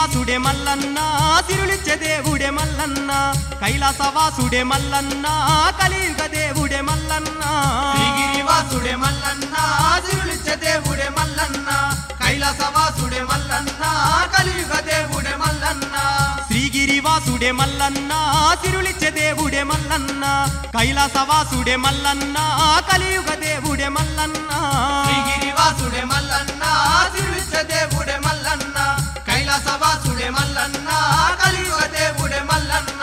శ్రీగిరివాసుడే మల్లన్న సిరులిచ్చే దేవుడే మల్లన్న కైలాసవాసుడే మల్లన్న కలియుగ దేవుడే మల్లన్న శ్రీగిరివాసుడే మల్లన్న సిరులిచ్చే దేవుడే మల్లన్న కైలాసవాసుడే మల్లన్న కలియుగ దేవుడే మల్లన్న శ్రీగిరివాసుడే మల్లన్న సిరులిచ్చే దేవుడే మల్లన్న కైలాసవాసుడే మల్లన్న కలియుగ దేవుడే మల్లన్న శ్రీగిరివాసుడే మల్లన్న సిరులిచ్చే దేవుడే మల్లన్న కైలాసవాసుడే మల్లన్న కలియుగ దేవుడే మల్లన్న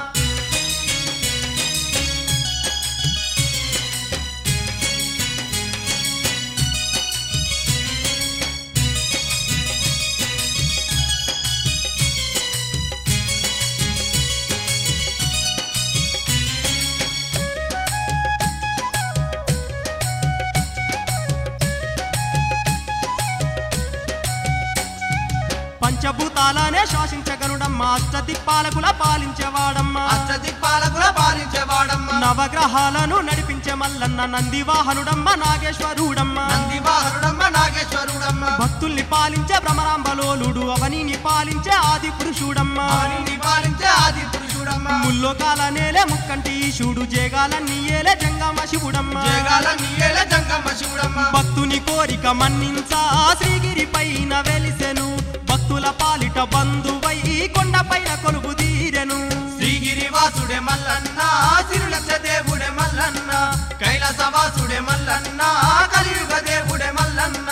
పంచభూతాలనే శాసించగనుడమ్మ అష్టదిక్పాలకుల పాలించేవాడమ్మ అష్టదిక్పాలకుల పాలించేవాడమ్మ నవగ్రహాలను నడిపించే మల్లన్న నందివాహనుడమ్మ నాగేశ్వరుడమ్మ నందివాహనుడమ్మ నాగేశ్వరుడమ్మ భక్తుల్ని పాలించే భ్రమరాంబలోలుడు అవనిని పాలించే ఆది పురుషుడమ్మ అవనిని పాలించే ఆది పురుషుడమ్మ ముల్లోకాల నేలే ముక్కంటి ఈశుడు జేగాలన్నీ ఏలే జంగమ శివుడమ్మ జగాల నీయేల జంగమ్మ శివుడమ్మ భక్తుని కోరిక మన్నించా శ్రీగిరి పైన వెలిసెను భక్తుల పాలిట బంధువై కొండపైన కొలువు తీరెను శ్రీగిరివాసుడే మల్లన్న సిరులక్ష దేవుడే మల్లన్న కైలాసవాసుడే మల్లన్న కలియుగ దేవుడే మల్లన్న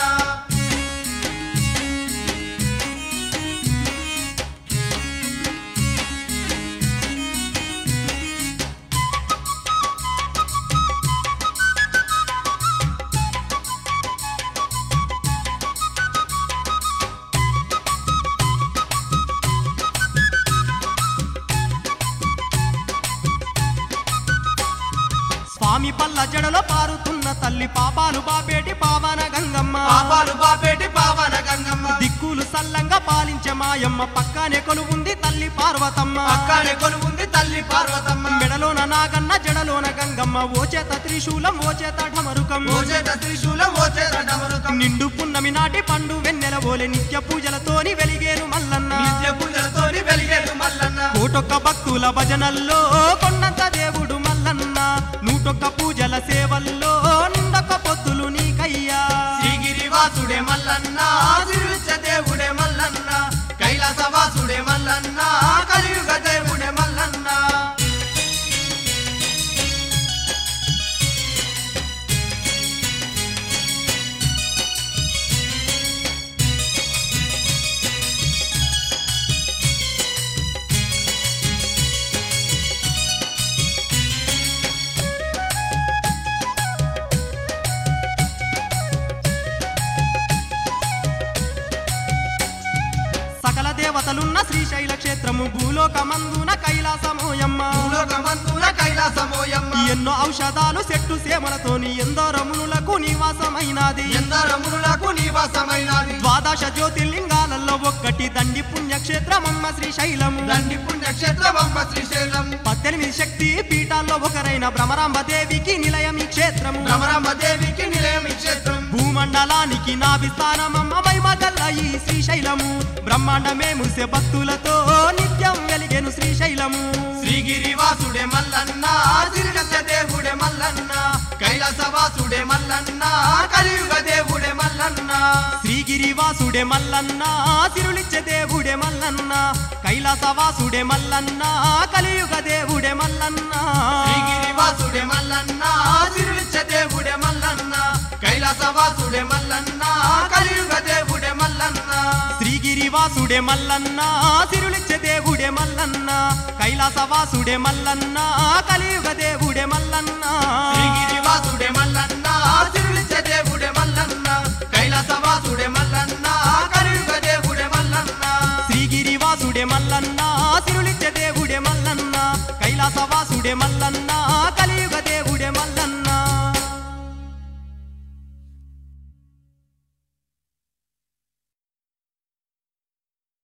స్వామి పల్ల జడలో పారుతున్న తల్లి పాపాలు బాపేటి పావన గంగమ్మ పాపాలు బాపేటి పావన గంగమ్మ దిక్కులు సల్లంగా పాలించే మాయమ్మ పక్కనే కొలువుంది తల్లి పార్వతమ్మ పక్కనే కొలువుంది తల్లి పార్వతమ్మ మెడలోన నాగన్న జడలోన గంగమ్మ ఓ చేత త్రిశూలం ఓ చేత ఢమరుకం ఓ చేత త్రిశూలం ఓ చేత డమరుకం నిండు పున్నమి నాటి పండు వెన్నెల ఓలే నిత్య పూజలతోని వెలిగేరు మల్లన్న నిత్య పూజలతోని వెలిగేడు మల్లన్న కోటొక్క భక్తుల భజనల్లో కొండంత దేవుడు మల్లన్న నూటొక్క పూజల సేవల్లో నిండొక్క పొత్తులు నీకయ్యా శ్రీగిరివాసుడే మల్లన్న సిరులక్ష దేవుడే మల్లన్న కైలాసవాసుడే మల్లన్న కలియుగ దేవుడే మల్లన్న సకల దేవతలున్న శ్రీశైల క్షేత్రము భూలోకమందున కైలాసమోయమ్మ భూలోకమంతున కైలాసమోయమ్మ ఎన్నో ఔషధాలు చెట్టు సేమలతోని ఎందరో మునులకు నివాసమైనది ఎందరములకు నివాసమైనది ద్వాదశ జ్యోతిర్లింగాలలో ఒక్కటి దండి పుణ్యక్షేత్రమమ్మ శ్రీశైలము దండి పుణ్యక్షేత్రమమ్మ శ్రీశైలం పద్దెనిమిది శక్తి పీఠాల్లో ఒకరైన భ్రమరాంబ దేవికి నిలయం ఈ క్షేత్రము భ్రమరాంబ దేవికి నిలయం ఈ క్షేత్రం భూమండలానికి నాభిస్థానమమ్మ వైమగల్ల ఈ శ్రీశైలము బ్రహ్మాండమే మురిసే భక్తులతో నిత్యం వెలిగెను శ్రీశైలము శ్రీగిరివాసుడే మల్లన్న సిరిలక్ష దేవుడే మల్లన్న కైలాసవాసుడే మల్లన్న కలియుగ దేవుడే మల్లన్న శ్రీగిరివాసుడే మల్లన్న సిరులిచ్చే దేవుడే మల్లన్న కైలాసవాసుడే మల్లన్న కలియుగ దేవుడే మల్లన్న శ్రీగిరివాసుడే మల్లన్న సిరులిచ్చ దేవుడే మల్లన్న కైలాసవాసుడే మల్లన్న కలియుగ దేవుడే మల్లన్న శ్రీగిరివాసుడే మల్లన్న సిరులిచ్చే దేవుడే మల్లన్న కైలాసవాసుడే మల్లన్న కలియుగ దేవుడే మల్లన్న శ్రీగిరివాసుడే మల్లన్న సిరులిచ్చ దేవుడే మల్లన్న కైలాసవాసుడే మల్లన్న కలియుగ దేవుడే మల్లన్న శ్రీగిరివాసుడే మల్లన్న సిరులిచ్చే దేవుడే మల్లన్న కైలాసవాసుడే మల్లన్న కలియుగ